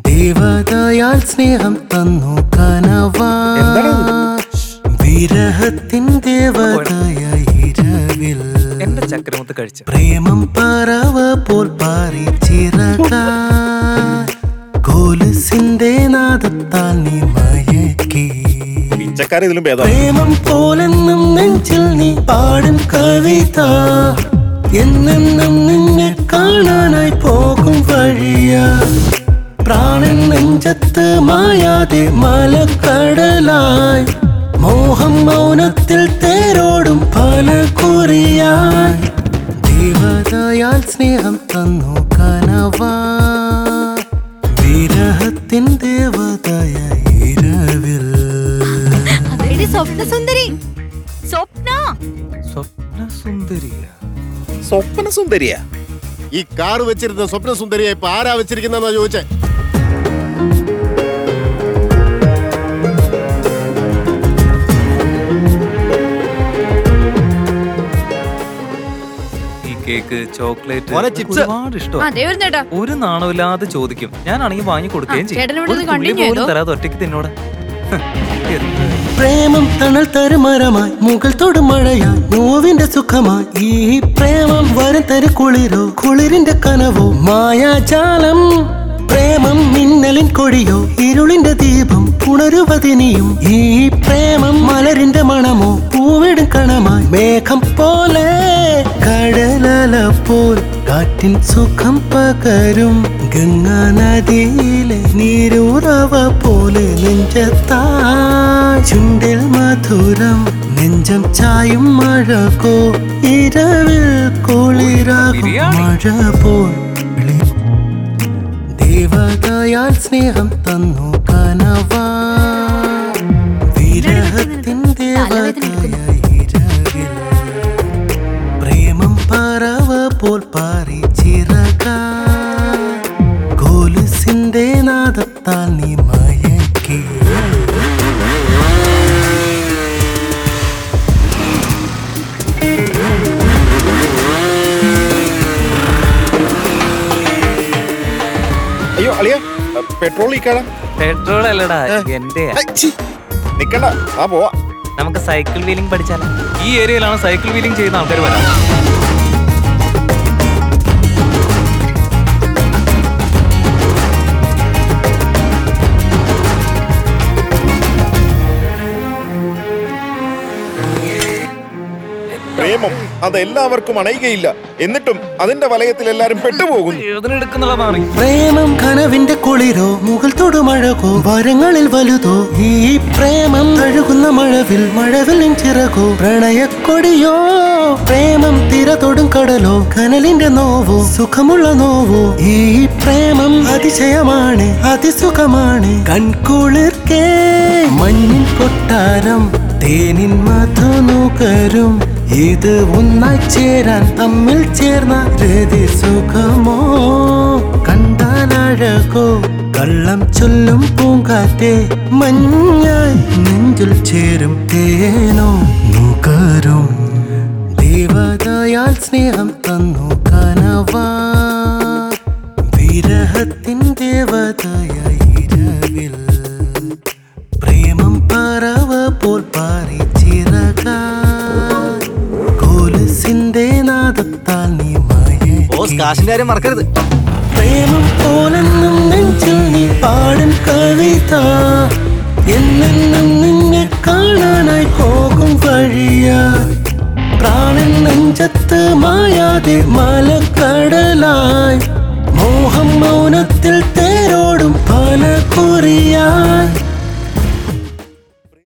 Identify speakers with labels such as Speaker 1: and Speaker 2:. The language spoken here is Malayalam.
Speaker 1: ദേവതയാൽ സ്നേഹം തന്നു കനവാ വിരഹത്തിൻ ദേവതയായി ഇരവിൽ
Speaker 2: എന്റെ ചക്രമുത്ത് കഴിച്ചു
Speaker 1: പ്രേമം പറവ പോൽ പാറി ചിറക കോലസിന്റെ നാദത്താൽ നീ മയക്കി
Speaker 3: പിച്ചക്കാർ ഇതിലും ഭേദം
Speaker 1: പ്രേമം പോലെന്നും നെഞ്ചിൽ നീ പാടും കവിത എന്നെന്നും നിന്നെ കാണാനായി പോകും വഴിയ പ്രാണൻ നെഞ്ചത്ത് മായാതെ മലക്കടലായി മോഹം മൗനത്തിൽ തേരോടും പല കുറിയായി ദേവതയാൽ സ്നേഹം തന്നു കനവാ വിരഹത്തിൻ ദേവതയായി ഇരവിൽ
Speaker 4: അതെടി സ്വപ്ന സുന്ദരി സ്വപ്ന
Speaker 2: സ്വപ്ന സുന്ദരിയ
Speaker 3: സ്വപ്ന സുന്ദരിയാ
Speaker 5: ഈ കാർ വെച്ചിരുന്ന സ്വപ്ന സുന്ദരിയെ ഇപ്പൊ ആരാ വെച്ചിരിക്കുന്ന ചോദിച്ചേ
Speaker 2: ഈ കേക്ക് ചോക്ലേറ്റ്
Speaker 5: മോനെ,
Speaker 2: ഇതൊക്കെ
Speaker 5: chips.
Speaker 2: ഒരുപാട് ഇഷ്ടം
Speaker 4: അതെ ഒരു ചേട്ടാ
Speaker 2: ഒരു നാണമില്ലാതെ ചോദിക്കും ഞാനാണെങ്കിൽ വാങ്ങി കൊടുക്കുകയും
Speaker 4: ആ, ചേട്ടൻ ഇവിടെ
Speaker 2: ഒരു
Speaker 4: നിന്ന്
Speaker 2: തുള്ളി
Speaker 4: continue
Speaker 2: പോലും
Speaker 4: ചെയ്തോ?
Speaker 2: തരാതെ ഒറ്റയ്ക്ക് തിന്നോടെ
Speaker 1: പ്രേമം തണൽ തരുമരമായി മുകൾ തൊടുമഴയായി നോവിന്റെ സുഖമായി ഈ പ്രേമം വരം തരു കുളിരോ കുളിരിന്റെ കനവോ മായാജാലം പ്രേമം മിന്നലിൻ കൊടിയോ ഇരുളിന്റെ ദീപം പുണരുവതിനിയും ഈ പ്രേമം മലരിന്റെ മണമോ പൂവിടും കണമായി മേഘം പോലെ കടലല പോൽ കാറ്റിൻ സുഖം പകരും ഗംഗാ നദിയിലെ നീരുറവ പോലെ നെഞ്ചത്താ ചുണ്ടിൽ മധുരം നെഞ്ചം ചായും മഴകോ ഇരവിൽ കുളിരാകും
Speaker 2: ബിരിയാണി.
Speaker 1: മഴ പോൽ വിളി- ദേവതയാൽ സ്നേഹം തന്നു കനവാ വിരഹത്തിൻ ദേവതയായി ഇരവിൽ പ്രേമം പറവ പോൽ പാറി ചിറക കോലുസിന്റെ നാദത്താൽ നീ മയക്കി
Speaker 3: അയ്യോ അളിയ പെട്രോൾ ലീക്കാടാ
Speaker 2: പെട്രോൾ അല്ലടാ എന്റെ
Speaker 3: നിക്കണ്ട ആ പോവാ
Speaker 2: നമുക്ക് സൈക്കിൾ വീലിംഗ് പഠിച്ചാലോ ഈ ഏരിയയിലാണ് സൈക്കിൾ വീലിംഗ് ചെയ്യുന്ന ആൾക്കാർ വരാം
Speaker 3: പ്രേമം അത് എല്ലാവർക്കും അണയുകയില്ല എന്നിട്ടും അതിന്റെ വലയത്തിൽ എല്ലാരും പെട്ടുപോകുന്നു
Speaker 2: വേദന എടുക്കുന്നുള്ള മാറി
Speaker 1: പ്രേമം കനവിന്റെ കുളിരോ മുകൾ തൊടുമഴകോ വരങ്ങളിൽ വലുതോ ഈ പ്രേമം തഴുകുന്ന മഴവിൽ മഴവിലിൻ ചിറകോ പ്രണയക്കൊടിയോ പ്രേമം തിര തൊടും കടലോ കനലിന്റെ നോവോ സുഖമുള്ള നോവോ ഈ പ്രേമം അതിശയമാണ് അതിസുഖമാണ് കൺകുളിർക്കേ മഞ്ഞിൻ കൊട്ടാരം തേനിൻ മധു നുകരും ഇത് ഒന്നായി ചേരാൻ തമ്മിൽ ചേർന്ന രതി സുഖമോ കണ്ടാലഴകോ കള്ളം ചൊല്ലും പൂങ്കാറ്റേ മഞ്ഞായി നെഞ്ചിൽ ചേരും തേനോ നുകരും ദേവതയാൽ സ്നേഹം തന്നു കനവാ വിരഹത്തിൻ ദേവതയായി ഇരവിൽ പ്രേമം പറവ പോൽ പാറി ചിറക കോലസിന്റെ നാദത്താൽ നീ മയക്കി
Speaker 5: കാശിന്റെ കാര്യം മറക്കരുത്
Speaker 1: പ്രേമം പോലെന്നും നെഞ്ചിൽ നീ പാടും കവിത എന്നെന്നും നിന്നെ കാണാനായി പോകും വഴിയാ പ്രാണൻ നെഞ്ചത്ത് മായാതെ മലക്കടലായി മോഹം മൗനത്തിൽ തേരോടും പല കുറിയായി